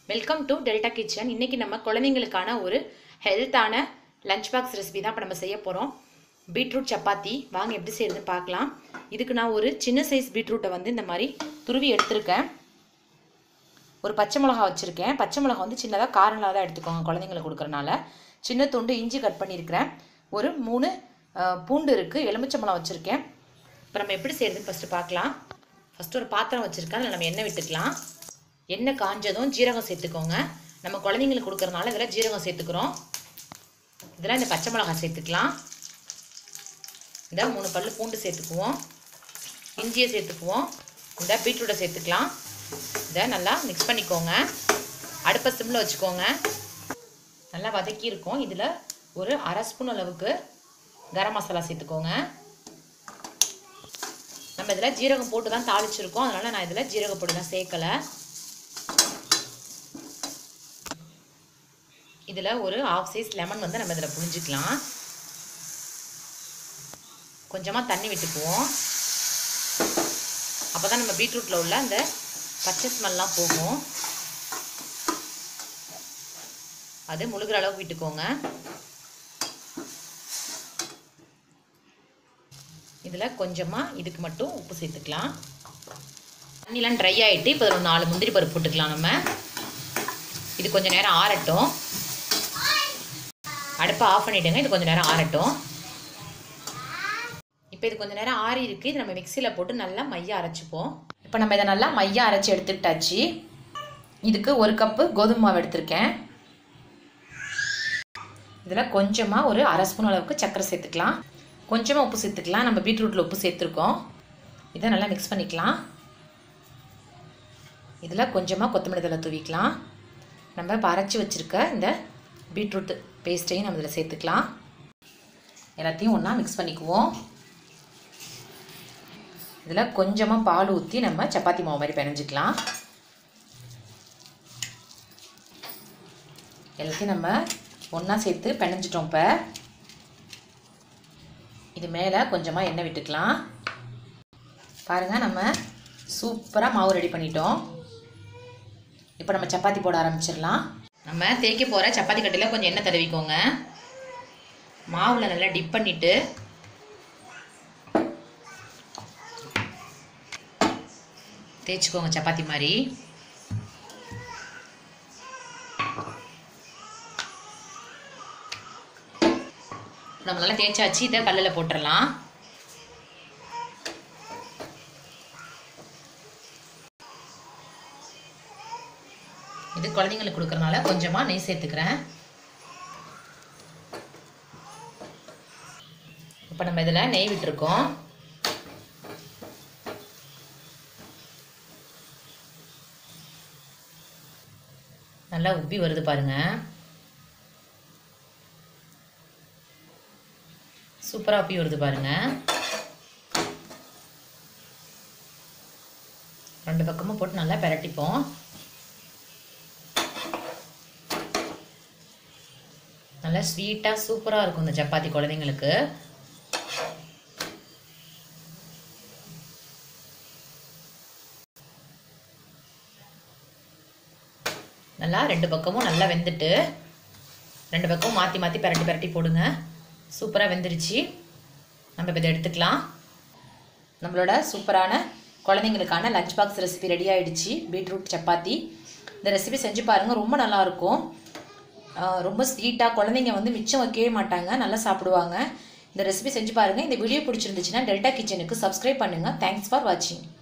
welcome to delta kitchen இன்றைக்கி நம்ம குழந்தைங்களுக்கான ஒரு ஹெல்த்தான லஞ்ச் பாக்ஸ் ரெசிபி தான் இப்போ நம்ம செய்ய போகிறோம் பீட்ரூட் சப்பாத்தி வாங்க எப்படி செய்யறதுன்னு பார்க்கலாம் இதுக்கு நான் ஒரு சின்ன சைஸ் பீட்ரூட்டை வந்து இந்த மாதிரி துருவி எடுத்திருக்கேன் ஒரு பச்சை மிளகா வச்சுருக்கேன் பச்சை மிளகா வந்து சின்னதாக காரலாக தான் எடுத்துக்கோங்க குழந்தைங்களுக்கு கொடுக்குறனால சின்ன துண்டு இஞ்சி கட் பண்ணியிருக்கிறேன் ஒரு மூணு அஹ், பூண்டு இருக்குது எலுமிச்சம்பழம் வச்சுருக்கேன் இப்போ நம்ம எப்படி செய்யறதுன்னு ஃபஸ்ட்டு பார்க்கலாம் ஃபஸ்ட்டு ஒரு பாத்திரம் வச்சுருக்கேன் அதில் நம்ம எண்ணெய் விட்டுக்கலாம் எண்ணெய் காஞ்சதும் ஜீரகம் சேர்த்துக்கோங்க நம்ம குழந்தைங்களுக்கு கொடுக்குறனால இதில் ஜீரகம் சேர்த்துக்கிறோம் இதெல்லாம் இந்த பச்சை மிளகாய் சேர்த்துக்கலாம் இந்த மூணு பல்லு பூண்டு சேர்த்துக்குவோம் இஞ்சியை சேர்த்துக்குவோம் இந்த பீட்ரூட்டை சேர்த்துக்கலாம் இதை நல்லா மிக்ஸ் பண்ணிக்கோங்க அடுப்பை சிம்மில் வச்சுக்கோங்க நல்லா வதக்கி இருக்கும் இதில் ஒரு அரை ஸ்பூன் அளவுக்கு கரம் மசாலா சேர்த்துக்கோங்க நம்ம இதில் ஜீரகம் போட்டு தான் தாளிச்சிருக்கோம் அதனால் நான் இதில் ஜீரக பொடி தான் சேர்க்கலை இதில் ஒரு ஆஃப் சைஸ் லெமன் வந்து நம்ம இதில் புழிஞ்சிக்கலாம் கொஞ்சமாக தண்ணி விட்டுக்குவோம் அப்போ தான் நம்ம பீட்ரூட்டில் உள்ள அந்த பச்சை ஸ்மெல்லாம் போகும் அது முழுகிற அளவுக்கு விட்டுக்கோங்க இதில் கொஞ்சமாக இதுக்கு மட்டும் உப்பு சேர்த்துக்கலாம் தண்ணிலாம் ட்ரை ஆகிட்டு இப்போ ஒரு நாலு முந்திரி பருப்பு போட்டுக்கலாம் நம்ம இது கொஞ்சம் நேரம் ஆறட்டும் அடுப்பை ஆஃப் பண்ணிவிடுங்க இது கொஞ்சம் நேரம் ஆறட்டும் இப்போ இது கொஞ்சம் நேரம் ஆறி இருக்குது இது நம்ம மிக்சியில் போட்டு நல்லா மைய அரைச்சிப்போம் இப்போ நம்ம இதை நல்லா மைய அரைச்சி எடுத்துக்கிட்டாச்சு இதுக்கு ஒரு கப்பு கோதுமை மாவு எடுத்திருக்கேன் இதில் கொஞ்சமாக ஒரு அரை ஸ்பூன் அளவுக்கு சர்க்கரை சேர்த்துக்கலாம் கொஞ்சமாக உப்பு சேர்த்துக்கலாம் நம்ம பீட்ரூட்டில் உப்பு சேர்த்துருக்கோம் இதை நல்லா மிக்ஸ் பண்ணிக்கலாம் இதில் கொஞ்சமாக கொத்தமல்லி தலை தூவிக்கலாம் நம்ம இப்போ அரைச்சி வச்சுருக்க இந்த பீட்ரூட் பேஸ்ட்டையும் நம்ம இதில் சேர்த்துக்கலாம் எல்லாத்தையும் ஒன்றா மிக்ஸ் பண்ணிக்குவோம் இதில் கொஞ்சமாக பால் ஊற்றி நம்ம சப்பாத்தி மாவு மாதிரி பிணைஞ்சிக்கலாம் எல்லாத்தையும் நம்ம ஒன்றா சேர்த்து பிணைஞ்சிட்டோம் இப்போ இது மேலே கொஞ்சமாக எண்ணெய் விட்டுக்கலாம் பாருங்கள் நம்ம சூப்பராக மாவு ரெடி பண்ணிட்டோம் இப்போ நம்ம சப்பாத்தி போட ஆரம்பிச்சிடலாம் நம்ம தேய்க்க போகிற சப்பாத்தி கட்டையில் கொஞ்சம் எண்ணெய் தடவிக்கோங்க மாவில் நல்லா டிப் பண்ணிவிட்டு தேய்ச்சிக்கோங்க சப்பாத்தி மாதிரி நம்ம நல்லா தேய்ச்சாச்சு இதை கல்லில் போட்டுடலாம் இது குழந்தைங்களுக்கு கொடுக்கறனால கொஞ்சமாக நெய் சேர்த்துக்கிறேன் இப்போ நம்ம இதில் நெய் விட்டுருக்கோம் நல்லா உப்பி வருது பாருங்க சூப்பராக உப்பி வருது பாருங்க ரெண்டு பக்கமும் போட்டு நல்லா பிரட்டிப்போம் நல்லா ஸ்வீட்டாக சூப்பராக இருக்கும் இந்த சப்பாத்தி குழந்தைங்களுக்கு நல்லா ரெண்டு பக்கமும் நல்லா வெந்துட்டு ரெண்டு பக்கமும் மாற்றி மாற்றி பிரட்டி பிரட்டி போடுங்க சூப்பராக வெந்துருச்சு நம்ம இப்போ இதை எடுத்துக்கலாம் நம்மளோட சூப்பரான குழந்தைங்களுக்கான லஞ்ச் பாக்ஸ் ரெசிபி ரெடி ஆயிடுச்சு பீட்ரூட் சப்பாத்தி இந்த ரெசிபி செஞ்சு பாருங்கள் ரொம்ப நல்லாயிருக்கும் ஆஹ் ரொம்ப ஸ்வீட்டாக குழந்தைங்க வந்து மிச்சம் வைக்கவே மாட்டாங்க நல்லா சாப்பிடுவாங்க இந்த ரெசிபி செஞ்சு பாருங்கள் இந்த வீடியோ பிடிச்சிருந்துச்சுன்னா டெல்டா கிச்சனுக்கு சப்ஸ்கிரைப் பண்ணுங்கள் தேங்க்ஸ் ஃபார் வாட்சிங்